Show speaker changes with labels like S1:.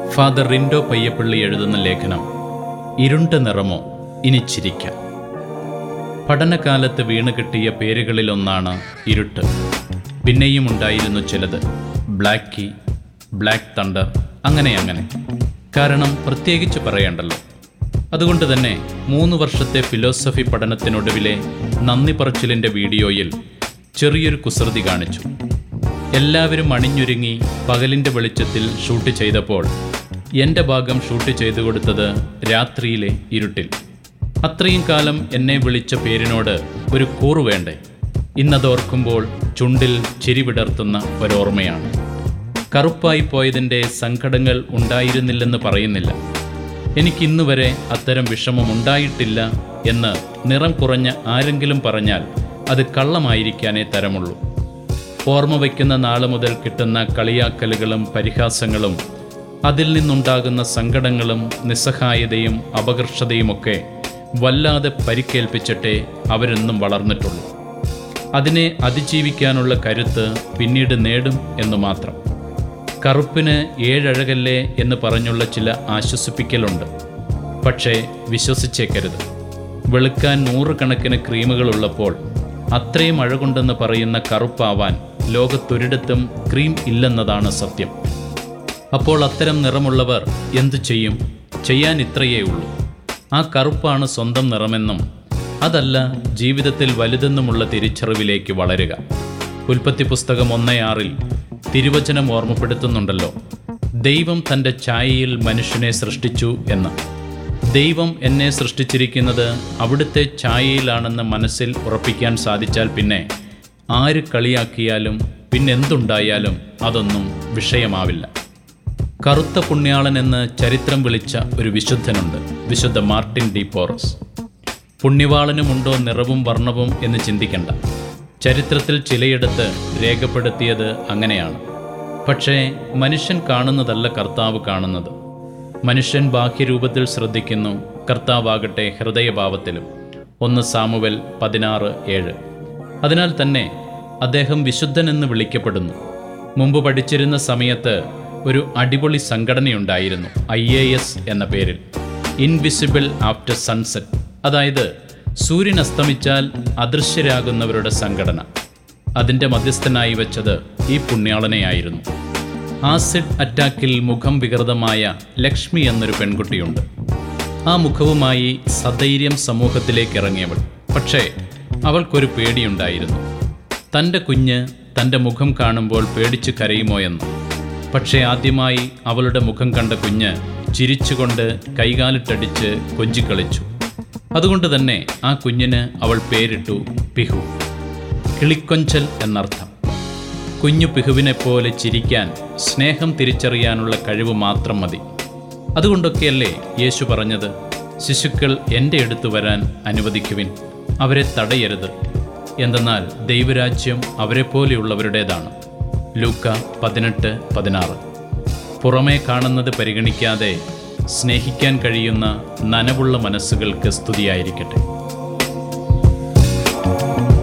S1: father Rindo Payyappilly എഴുതുന്ന ലേഖനം ഇരുണ്ട നിറമോ ഇനി ചിരിക്കാം പഠനകാലത്ത് വീണ് കിട്ടിയ പേരുകളിലൊന്നാണ് ഇരുട്ട് പിന്നെയും ഉണ്ടായിരുന്നു ചിലത് ബ്ലാക്ക് കീ ബ്ലാക്ക് തണ്ടർ അങ്ങനെ അങ്ങനെ കാരണം പ്രത്യേകിച്ച് പറയണ്ടല്ലോ അതുകൊണ്ട് തന്നെ മൂന്ന് വർഷത്തെ ഫിലോസഫി പഠനത്തിനൊടുവിലെ നന്ദി പറച്ചിലിൻ്റെ വീഡിയോയിൽ ചെറിയൊരു കുസൃതി കാണിച്ചു എല്ലാവരും അണിഞ്ഞൊരുങ്ങി പകലിൻ്റെ വെളിച്ചത്തിൽ ഷൂട്ട് ചെയ്തപ്പോൾ എൻ്റെ ഭാഗം ഷൂട്ട് ചെയ്തു കൊടുത്തത് രാത്രിയിലെ ഇരുട്ടിൽ അത്രയും കാലം എന്നെ വിളിച്ച പേരിനോട് ഒരു കൂറു വേണ്ടേ ഇന്നതോർക്കുമ്പോൾ ചുണ്ടിൽ ചിരി വിടർത്തുന്ന ഒരോർമ്മയാണ് കറുപ്പായി പോയതിൻ്റെ സങ്കടങ്ങൾ ഉണ്ടായിരുന്നില്ലെന്ന് പറയുന്നില്ല എനിക്കിന്ന് വരെ അത്തരം വിഷമം ഉണ്ടായിട്ടില്ല എന്ന് നിറം കുറഞ്ഞ ആരെങ്കിലും പറഞ്ഞാൽ അത് കള്ളമായിരിക്കാനേ തരമുള്ളൂ ഓർമ്മ വയ്ക്കുന്ന നാള് മുതൽ കിട്ടുന്ന കളിയാക്കലുകളും പരിഹാസങ്ങളും അതിൽ നിന്നുണ്ടാകുന്ന സങ്കടങ്ങളും നിസ്സഹായതയും അപകർഷതയുമൊക്കെ വല്ലാതെ പരിക്കേൽപ്പിച്ചിട്ടേ അവരെന്നും വളർന്നിട്ടുള്ളൂ അതിനെ അതിജീവിക്കാനുള്ള കരുത്ത് പിന്നീട് നേടും എന്ന് മാത്രം കറുപ്പിന് ഏഴഴകല്ലേ എന്ന് പറഞ്ഞുള്ള ചില ആശ്വസിപ്പിക്കലുണ്ട് പക്ഷേ വിശ്വസിച്ചേക്കരുത് വെളുക്കാൻ നൂറുകണക്കിന് ക്രീമുകളുള്ളപ്പോൾ അത്രയും അഴകുണ്ടെന്ന് പറയുന്ന കറുപ്പാവാൻ ലോകത്തൊരിടത്തും ക്രീം ഇല്ലെന്നതാണ് സത്യം അപ്പോൾ അത്തരം നിറമുള്ളവർ എന്തു ചെയ്യും ചെയ്യാൻ ഇത്രയേ ഉള്ളൂ ആ കറുപ്പാണ് സ്വന്തം നിറമെന്നും അതല്ല ജീവിതത്തിൽ വലുതെന്നുമുള്ള തിരിച്ചറിവിലേക്ക് വളരുക ഉൽപ്പത്തി പുസ്തകം ഒന്നേ ആറിൽ തിരുവചനം ഓർമ്മപ്പെടുത്തുന്നുണ്ടല്ലോ ദൈവം തൻ്റെ ഛായയിൽ മനുഷ്യനെ സൃഷ്ടിച്ചു എന്ന് ദൈവം എന്നെ സൃഷ്ടിച്ചിരിക്കുന്നത് അവിടുത്തെ ഛായയിലാണെന്ന് മനസ്സിൽ ഉറപ്പിക്കാൻ സാധിച്ചാൽ പിന്നെ ആര് കളിയാക്കിയാലും പിന്നെന്തുണ്ടായാലും അതൊന്നും വിഷയമാവില്ല കറുത്ത പുണ്യാളൻ എന്ന് ചരിത്രം വിളിച്ച ഒരു വിശുദ്ധനുണ്ട് വിശുദ്ധ മാർട്ടിൻ ഡി പോറസ് പുണ്യവാളനുമുണ്ടോ നിറവും വർണ്ണവും എന്ന് ചിന്തിക്കണ്ട ചരിത്രത്തിൽ ചിലയിടത്ത് രേഖപ്പെടുത്തിയത് അങ്ങനെയാണ് പക്ഷേ മനുഷ്യൻ കാണുന്നതല്ല കർത്താവ് കാണുന്നത് മനുഷ്യൻ ബാഹ്യരൂപത്തിൽ ശ്രദ്ധിക്കുന്നു കർത്താവാകട്ടെ ഹൃദയഭാവത്തിലും ഒന്ന് സാമുവൽ പതിനാറ് ഏഴ് അതിനാൽ തന്നെ അദ്ദേഹം വിശുദ്ധനെന്ന് വിളിക്കപ്പെടുന്നു മുമ്പ് പഠിച്ചിരുന്ന സമയത്ത് ഒരു അടിപൊളി സംഘടനയുണ്ടായിരുന്നു ഐ എ എസ് എന്ന പേരിൽ ഇൻവിസിബിൾ ആഫ്റ്റർ സൺസെറ്റ് അതായത് സൂര്യൻ അസ്തമിച്ചാൽ അദൃശ്യരാകുന്നവരുടെ സംഘടന അതിൻ്റെ മധ്യസ്ഥനായി വെച്ചത് ഈ പുണ്യാളനെയായിരുന്നു ആസിഡ് അറ്റാക്കിൽ മുഖം വികൃതമായ ലക്ഷ്മി എന്നൊരു പെൺകുട്ടിയുണ്ട് ആ മുഖവുമായി സധൈര്യം സമൂഹത്തിലേക്ക് ഇറങ്ങിയവൾ പക്ഷേ അവൾക്കൊരു പേടിയുണ്ടായിരുന്നു തൻ്റെ കുഞ്ഞ് തൻ്റെ മുഖം കാണുമ്പോൾ പേടിച്ച് കരയുമോ എന്ന് പക്ഷേ ആദ്യമായി അവളുടെ മുഖം കണ്ട കുഞ്ഞ് ചിരിച്ചുകൊണ്ട് കൈകാലിട്ടടിച്ച് കൊഞ്ചിക്കളിച്ചു അതുകൊണ്ട് തന്നെ ആ കുഞ്ഞിന് അവൾ പേരിട്ടു പിഹു കിളിക്കൊഞ്ചൽ എന്നർത്ഥം കുഞ്ഞു പിഹുവിനെപ്പോലെ ചിരിക്കാൻ സ്നേഹം തിരിച്ചറിയാനുള്ള കഴിവ് മാത്രം മതി അതുകൊണ്ടൊക്കെയല്ലേ യേശു പറഞ്ഞത് ശിശുക്കൾ എൻ്റെ അടുത്ത് വരാൻ അനുവദിക്കുവിൻ അവരെ തടയരുത് എന്തെന്നാൽ ദൈവരാജ്യം അവരെപ്പോലെയുള്ളവരുടേതാണ് ലൂക്ക പതിനെട്ട് പതിനാറ് പുറമേ കാണുന്നത് പരിഗണിക്കാതെ സ്നേഹിക്കാൻ കഴിയുന്ന നനവുള്ള മനസ്സുകൾക്ക് സ്തുതിയായിരിക്കട്ടെ